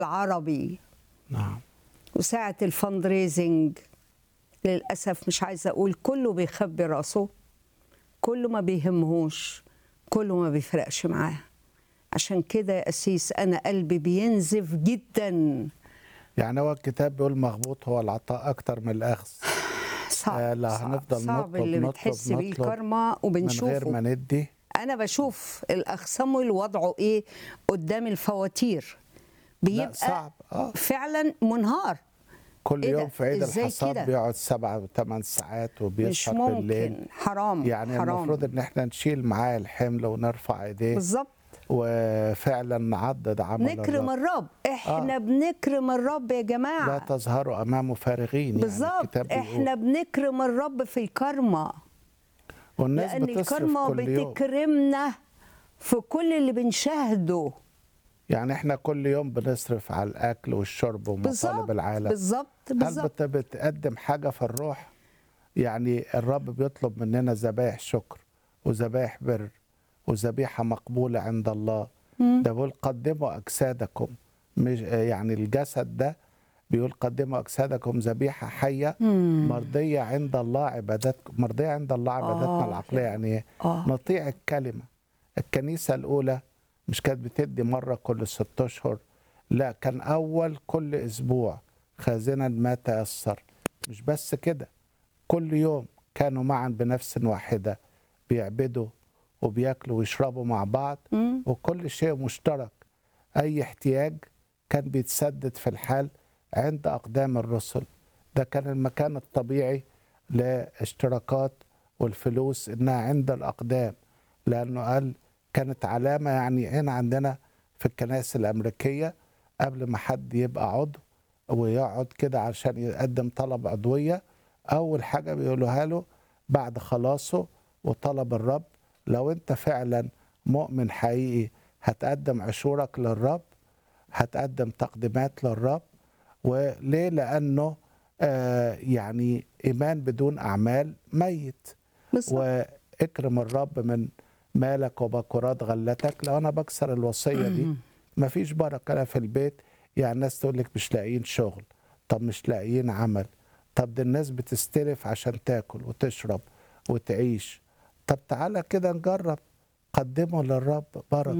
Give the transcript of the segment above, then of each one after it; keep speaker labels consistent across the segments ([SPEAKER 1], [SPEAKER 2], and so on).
[SPEAKER 1] العربي
[SPEAKER 2] نعم
[SPEAKER 1] وساعة الفند ريزنج للأسف مش عايزة أقول كله بيخبي راسه كله ما بيهمهوش كله ما بيفرقش معاه عشان كده يا أسيس أنا قلبي بينزف جدا
[SPEAKER 2] يعني هو الكتاب بيقول مغبوط هو العطاء اكتر من الاخذ
[SPEAKER 1] صعب
[SPEAKER 2] آه، لا
[SPEAKER 1] صعب,
[SPEAKER 2] هنفضل
[SPEAKER 1] صعب
[SPEAKER 2] نطلب
[SPEAKER 1] اللي
[SPEAKER 2] نطلب
[SPEAKER 1] بتحس بيه
[SPEAKER 2] نطلب
[SPEAKER 1] الكارما
[SPEAKER 2] من غير
[SPEAKER 1] وبنشوفه
[SPEAKER 2] ما ندي
[SPEAKER 1] انا بشوف الاخ صامويل وضعه ايه قدام الفواتير
[SPEAKER 2] لا
[SPEAKER 1] بيبقى
[SPEAKER 2] صعب اه
[SPEAKER 1] فعلا منهار
[SPEAKER 2] كل
[SPEAKER 1] إيه ده؟
[SPEAKER 2] يوم في عيد
[SPEAKER 1] إزاي
[SPEAKER 2] الحصاد
[SPEAKER 1] كده؟
[SPEAKER 2] بيقعد سبعة وثمان ساعات
[SPEAKER 1] مش
[SPEAKER 2] وبيسهر بالليل
[SPEAKER 1] ممكن حرام
[SPEAKER 2] يعني
[SPEAKER 1] حرام
[SPEAKER 2] المفروض ان احنا نشيل معاه الحمل ونرفع ايديه
[SPEAKER 1] بالظبط
[SPEAKER 2] وفعلا نعضد عمل
[SPEAKER 1] نكرم
[SPEAKER 2] الرب
[SPEAKER 1] الرب احنا
[SPEAKER 2] آه.
[SPEAKER 1] بنكرم الرب يا
[SPEAKER 2] لا
[SPEAKER 1] جماعه
[SPEAKER 2] تظهروا امامه فارغين يعني
[SPEAKER 1] بالظبط
[SPEAKER 2] الكتاب بيقول.
[SPEAKER 1] احنا بنكرم الرب في الكرمة
[SPEAKER 2] والناس
[SPEAKER 1] لان
[SPEAKER 2] بتصرف
[SPEAKER 1] الكرمة
[SPEAKER 2] كل يوم
[SPEAKER 1] بتكرمنا في كل اللي بنشاهده
[SPEAKER 2] يعني احنا كل يوم بنصرف على الاكل والشرب
[SPEAKER 1] بالظبط
[SPEAKER 2] ومطالب العالم
[SPEAKER 1] بالظبط
[SPEAKER 2] هل
[SPEAKER 1] بالظبط
[SPEAKER 2] بت- بتقدم حاجه في الروح يعني الرب بيطلب مننا ذبائح شكر وذبائح بر وذبيحه مقبوله عند الله ده بيقول قدموا اجسادكم مش يعني الجسد ده بيقول قدموا اجسادكم ذبيحه حيه مرضيه عند الله عبادتكم مرضيه عند الله عبادتنا
[SPEAKER 1] آه،
[SPEAKER 2] العقليه يعني ايه
[SPEAKER 1] آه.
[SPEAKER 2] نطيع الكلمه الكنيسه الاولى مش كانت بتدي مره كل ست اشهر لا كان اول كل اسبوع خازنا ما تيسر مش بس كده كل يوم كانوا معا بنفس واحده بيعبدوا وبياكلوا ويشربوا مع بعض
[SPEAKER 1] مم.
[SPEAKER 2] وكل شيء مشترك اي احتياج كان بيتسدد في الحال عند اقدام الرسل ده كان المكان الطبيعي لاشتراكات والفلوس انها عند الاقدام لانه قال كانت علامه يعني هنا عندنا في الكنائس الامريكيه قبل ما حد يبقى عضو ويقعد كده عشان يقدم طلب عضويه اول حاجه بيقولوها له بعد خلاصه وطلب الرب لو انت فعلا مؤمن حقيقي هتقدم عشورك للرب هتقدم تقديمات للرب وليه لانه آه يعني ايمان بدون اعمال ميت
[SPEAKER 1] بالظبط
[SPEAKER 2] واكرم الرب من مالك وبكرات غلتك لو انا بكسر الوصيه دي مفيش بركه لا في البيت يعني الناس تقول لك مش لاقيين شغل طب مش لاقيين عمل طب دي الناس بتستلف عشان تاكل وتشرب وتعيش طب تعالى كده نجرب قدموا للرب بركه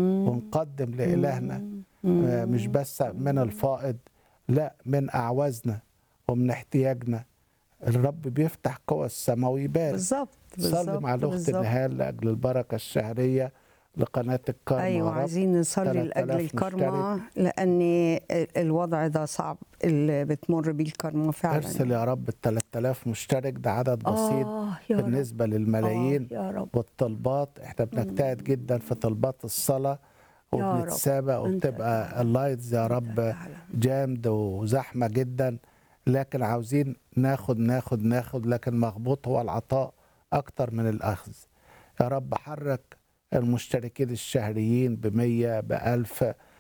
[SPEAKER 2] ونقدم لإلهنا آه، مش بس من الفائض لا من أعوازنا ومن احتياجنا الرب بيفتح قوى السماء ويبارك
[SPEAKER 1] بالظبط
[SPEAKER 2] صلي
[SPEAKER 1] بالظبط
[SPEAKER 2] مع الأخت
[SPEAKER 1] بالظبط.
[SPEAKER 2] نهال لأجل البركة الشهرية لقناة الكرم
[SPEAKER 1] ايوه
[SPEAKER 2] يا رب.
[SPEAKER 1] عايزين نصلي
[SPEAKER 2] 3000
[SPEAKER 1] لاجل الكرمة لان الوضع ده صعب اللي بتمر بيه الكرمة فعلا
[SPEAKER 2] ارسل يا رب ال 3000 مشترك ده عدد بسيط
[SPEAKER 1] آه يا رب.
[SPEAKER 2] بالنسبة للملايين
[SPEAKER 1] آه يا رب
[SPEAKER 2] والطلبات احنا بنجتهد جدا في طلبات الصلاة
[SPEAKER 1] يا رب.
[SPEAKER 2] وبنتسابق
[SPEAKER 1] أنت
[SPEAKER 2] وبتبقى اللايتس يا رب
[SPEAKER 1] تعلم.
[SPEAKER 2] جامد وزحمة جدا لكن عاوزين ناخد ناخد ناخد لكن مغبوط هو العطاء أكتر من الأخذ يا رب حرك المشتركين الشهريين بمية بألف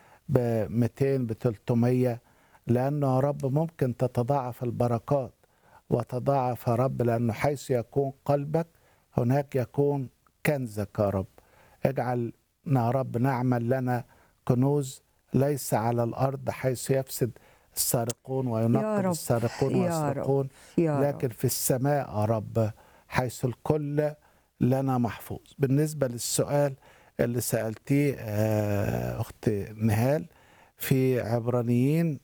[SPEAKER 2] بمتين بتلتمية لأنه يا رب ممكن تتضاعف البركات وتضاعف يا رب لأنه حيث يكون قلبك هناك يكون كنزك يا رب اجعل يا رب نعمل لنا كنوز ليس على الأرض حيث يفسد السارقون
[SPEAKER 1] يا
[SPEAKER 2] وينقب
[SPEAKER 1] رب،
[SPEAKER 2] السارقون
[SPEAKER 1] يا
[SPEAKER 2] ويسرقون
[SPEAKER 1] يا
[SPEAKER 2] لكن
[SPEAKER 1] رب
[SPEAKER 2] في السماء يا رب حيث الكل لنا محفوظ بالنسبة للسؤال اللي سألتيه آه، أخت نهال في عبرانيين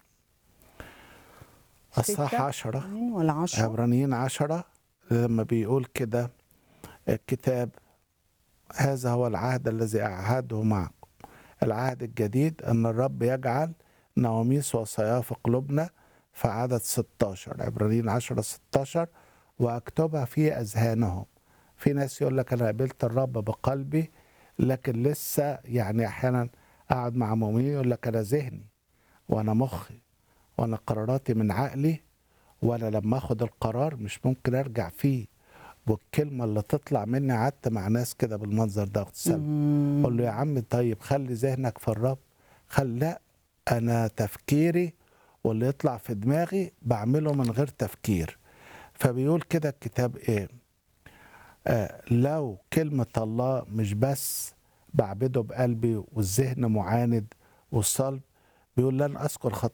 [SPEAKER 2] الصح
[SPEAKER 1] ستة
[SPEAKER 2] عشرة
[SPEAKER 1] اتنين ولا عشرة
[SPEAKER 2] عبرانيين عشرة لما بيقول كده الكتاب هذا هو العهد الذي أعهده معكم العهد الجديد أن الرب يجعل نواميس وصاياه في قلوبنا في عدد 16 عبرانيين 10 16 وأكتبها في أذهانهم في ناس يقول لك أنا قابلت الرب بقلبي لكن لسه يعني أحيانا أقعد مع مؤمنين يقول لك أنا ذهني وأنا مخي وأنا قراراتي من عقلي وانا لما اخد القرار مش ممكن ارجع فيه والكلمه اللي تطلع مني قعدت مع ناس كده بالمنظر ده اخت سلمى اقول له يا عم طيب خلي ذهنك في الرب خل لا انا تفكيري واللي يطلع في دماغي بعمله من غير تفكير فبيقول كده الكتاب ايه آه لو كلمه الله مش بس بعبده بقلبي والذهن معاند والصلب بيقول لن اذكر